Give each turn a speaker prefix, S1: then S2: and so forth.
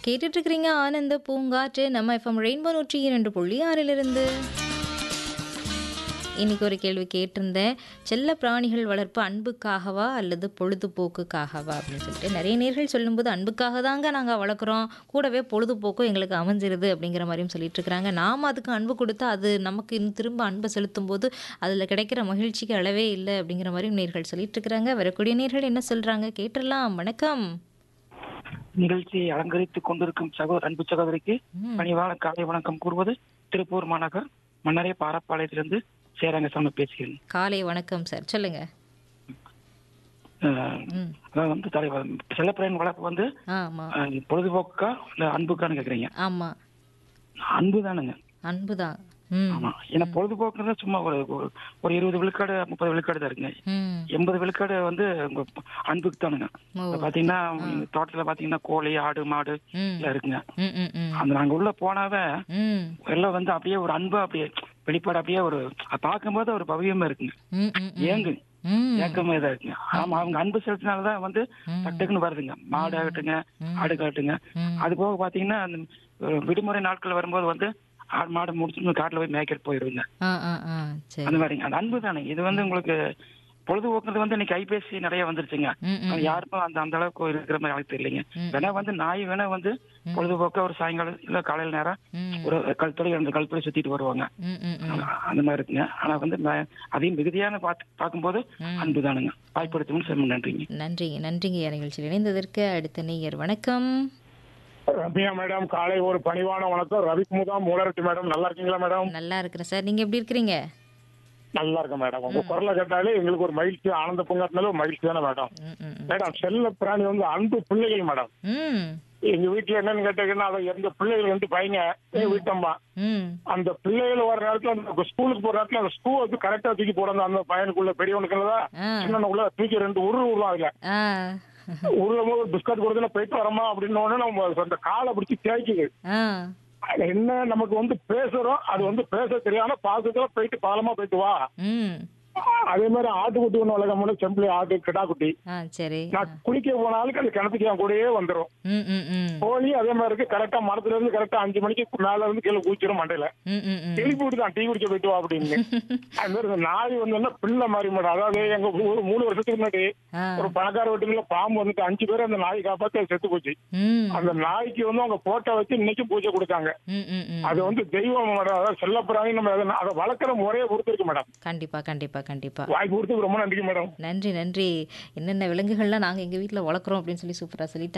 S1: கேட்டுட்டு இருக்கிறீங்க ஆனந்த பூங்காற்று நம்ம எஃப்எம் ரெயின்போ நூற்றி இரண்டு புள்ளி ஆறிலிருந்து இன்னைக்கு ஒரு கேள்வி கேட்டிருந்தேன் செல்ல பிராணிகள் வளர்ப்பு அன்புக்காகவா அல்லது பொழுதுபோக்குக்காகவா அப்படின்னு சொல்லிட்டு நிறைய நேர்கள் சொல்லும்போது அன்புக்காக தாங்க நாங்கள் வளர்க்குறோம் கூடவே பொழுதுபோக்கும் எங்களுக்கு அமைஞ்சிருது அப்படிங்கிற மாதிரியும் சொல்லிட்டு இருக்கிறாங்க நாம் அதுக்கு அன்பு கொடுத்தா அது நமக்கு இன்னும் திரும்ப அன்பை செலுத்தும் போது அதில் கிடைக்கிற மகிழ்ச்சிக்கு அளவே இல்லை அப்படிங்கிற மாதிரியும் நேர்கள் சொல்லிட்டு இருக்கிறாங்க வரக்கூடிய நேர்கள் என்ன சொல்கிறாங்க கேட்டுடலாம் வணக்கம்
S2: நிகழ்ச்சியை அலங்கரித்துக் கொண்டிருக்கும் சகோதர அன்பு சகோதரிக்கு
S1: ம்.
S2: பணிவான காலை வணக்கம் கூறுவது திருப்பூர் மாநகர் மன்னரே பாரப்பாளையத்திலிருந்து சேரங்கசாமி பேசுகிறேன்
S1: காலை வணக்கம் சார் சொல்லுங்க
S2: அஹ்,
S1: ம்
S2: அதாவது வந்து தலைவர் செல்லப்பிராணி வளர்ப்பு வந்து
S1: ஆமாம்
S2: அஹ், பொழுதுபோக்கா இல்ல அன்புக்கான்னு கேக்குறீங்க
S1: ஆமாம்
S2: அன்பு தானுங்க
S1: அன்பு தான் ம்
S2: ஆமா ஏன்னா பொழுதுபோக்குறது சும்மா ஒரு ஒரு- ஒரு இருபது விழுக்காடு முப்பது விழுக்காடு தான் இருக்குங்க
S1: ம்
S2: எண்பது விழுக்காடு வந்து உங்க அன்புக்கு தானுங்க
S1: ஓ
S2: இப்ப பாத்தீங்கன்னா நீங்க தோட்டத்துல பாத்தீங்கன்னா கோழி ஆடு மாடு
S1: ம்
S2: எல்லாம் இருக்குங்க
S1: ம் ம் ம்
S2: அந்த நாங்க உள்ள போனாவே
S1: ம்
S2: எல்லாம் வந்து அப்படியே ஒரு அன்பு அப்படியே வெளிப்பாடு அப்படியே ஒரு அதை பார்க்கும்போது ஒரு பவியமா இருக்குங்க
S1: ம் ம்
S2: ஏங்கு
S1: ம்
S2: ஏக்கமா இதா இருக்குங்க ஆமா அவங்க அன்பு செலுத்தினாலதான் வந்து
S1: ம்.
S2: டக்குன்னு வருதுங்க மாடு ஆகட்டுங்க
S1: ம்.
S2: ஆடு காட்டுங்க
S1: ம்.
S2: அது போக பாத்தீங்கன்னா அந்த அஹ், விடுமுறை நாட்கள் வரும்போது வந்து ஆடு மாடு முடிச்சுட்டு காட்டுல போய் மேய்க்கெட் போயிருங்க
S1: ஆ ஆ ஆ சரி
S2: அந்த மாதிரிங்க அந்த அன்பு தானே இது வந்து உங்களுக்கு பொழுதுபோக்குறது வந்து இன்னைக்கு கைபேசி நிறைய வந்துருச்சுங்க
S1: ம் ம்
S2: அது யாருக்கும் அந்த அந்த அளவுக்கு இருக்கிற மாதிரி எனக்கு தெரியலைங்க
S1: ம்.
S2: வேணா வந்து நாய் வேணா வந்து பொழுதுபோக்கா ஒரு சாயங்காலம் இல்ல காலையில நேரம்
S1: ம்
S2: ஒரு கல்துறை அந்த கல்துறை சுத்திட்டு வருவாங்க
S1: ம் ம் ம்
S2: அந்த மாதிரி இருக்குங்க ஆனா வந்து ம- அதையும் மிகுதியான பார்த்து பார்க்கும்போது
S1: ம்.
S2: அன்பு தானுங்க வாய்ப்படுத்தணும்னு சொல்ல நன்றிங்க
S1: நன்றிங்க நன்றிங்க நிகழ்ச்சியில் இணைந்ததற்கு அடுத்த நேயர் வணக்கம்
S3: ரம்யா மேடம் காலை ஒரு பணிவான வணக்கம் ரவிக்குமுதா மூலரட்டி மேடம் நல்லா இருக்கீங்களா மேடம்
S1: நல்லா இருக்கிறேன் சார் நீங்க எப்படி இருக்கிறீங்க
S3: நல்லா இருக்கேன் மேடம் உங்க குரலை கேட்டாலே எங்களுக்கு ஒரு மகிழ்ச்சி ஆனந்த பொங்கல்னால ஒரு மகிழ்ச்சி தானே மேடம்
S1: ம் ம் ம்.
S3: மேடம் செல்ல பிராணி வந்து அன்பு பிள்ளைகள் மேடம்
S1: ம்
S3: எங்க வீட்டுல என்னன்னு கேட்டீங்கன்னா அதை எந்த பிள்ளைகள் வந்து பையங்க எங்க வீட்டம்மா
S1: ம்
S3: அந்த பிள்ளைகள் வர நேரத்துல அந்த ஸ்கூலுக்கு போற நேரத்துல அந்த ஸ்கூ வந்து கரெக்டா தூக்கி போடணும் அந்த பையனுக்குள்ள பெரியவனுக்குள்ள
S1: ஆ
S3: சின்னவனுக்குள்ள தூக்கி ரெண்டு உருள் விடுவோம் அதுல
S1: ஆ
S3: உருளும் போது பிஸ்கட் கொடுத்து போயிட்டு வரமா அப்படின்னு உடனே நம்ம அந்த காலை பிடிச்சி தேய்க்குது
S1: ஆ
S3: அது என்ன நமக்கு வந்து பேசுறோம் அது வந்து பேச தெரியாம பாசத்துல போயிட்டு பாலமா போயிட்டு வா
S1: ம்
S3: அதே மாதிரி ஆட்டுக்குட்டி ஒண்ணு வளர்க்க செம்பிளி ஆட்டு கிடாக்குட்டி
S1: ஆ சரி
S3: நான் குளிக்க போனாலும் அந்த கிணத்துக்கு என் கூடயே வந்துரும்
S1: ம் ம் ம்
S3: கோழி அதே மாதிரி இருக்கு கரெக்டா மரத்துல இருந்து கரெக்டா அஞ்சு மணிக்கு மேல இருந்து கீழே குளிச்சிடும் மண்டையில
S1: ம் ம் ம்
S3: எழுப்பி விட்டு தான் டீ குடிக்க போயிட்டு வா அப்படின்னு அது மாதிரி இந்த நாய் வந்து என்ன பிள்ளை மாதிரி மேடம் அதாவது எங்க ஊர் மூணு வருஷத்துக்கு முன்னாடி
S1: ஆ
S3: ஒரு பணக்கார வீட்டுல பாம்பு வந்துட்டு அஞ்சு பேர் அந்த நாய் காப்பாத்தி அது செத்து போச்சு
S1: ம்
S3: அந்த நாய்க்கு வந்து அவங்க போட்டோ வச்சு இன்னைக்கு பூஜை கொடுத்தாங்க
S1: ம் ம் ம்
S3: அது வந்து தெய்வம் மேடம் அதாவது செல்லப்பிராணி நம்ம அதை அதை வளர்க்குற முறையை பொறுத்திருக்கு மேடம்
S1: கண்டிப்பா கண்டிப்பா கண்டிப்பா
S3: வாய்ப்பு கொடுத்ததுக்கு ரொம்ப நன்றி மேடம்
S1: நன்றி நன்றி என்னென்ன விலங்குகள்லாம் நாங்கள் எங்கள் வீட்டில் வளர்க்குறோம் அப்படின்னு சொல்லி சூப்பராக சொல்லிட்டாங்க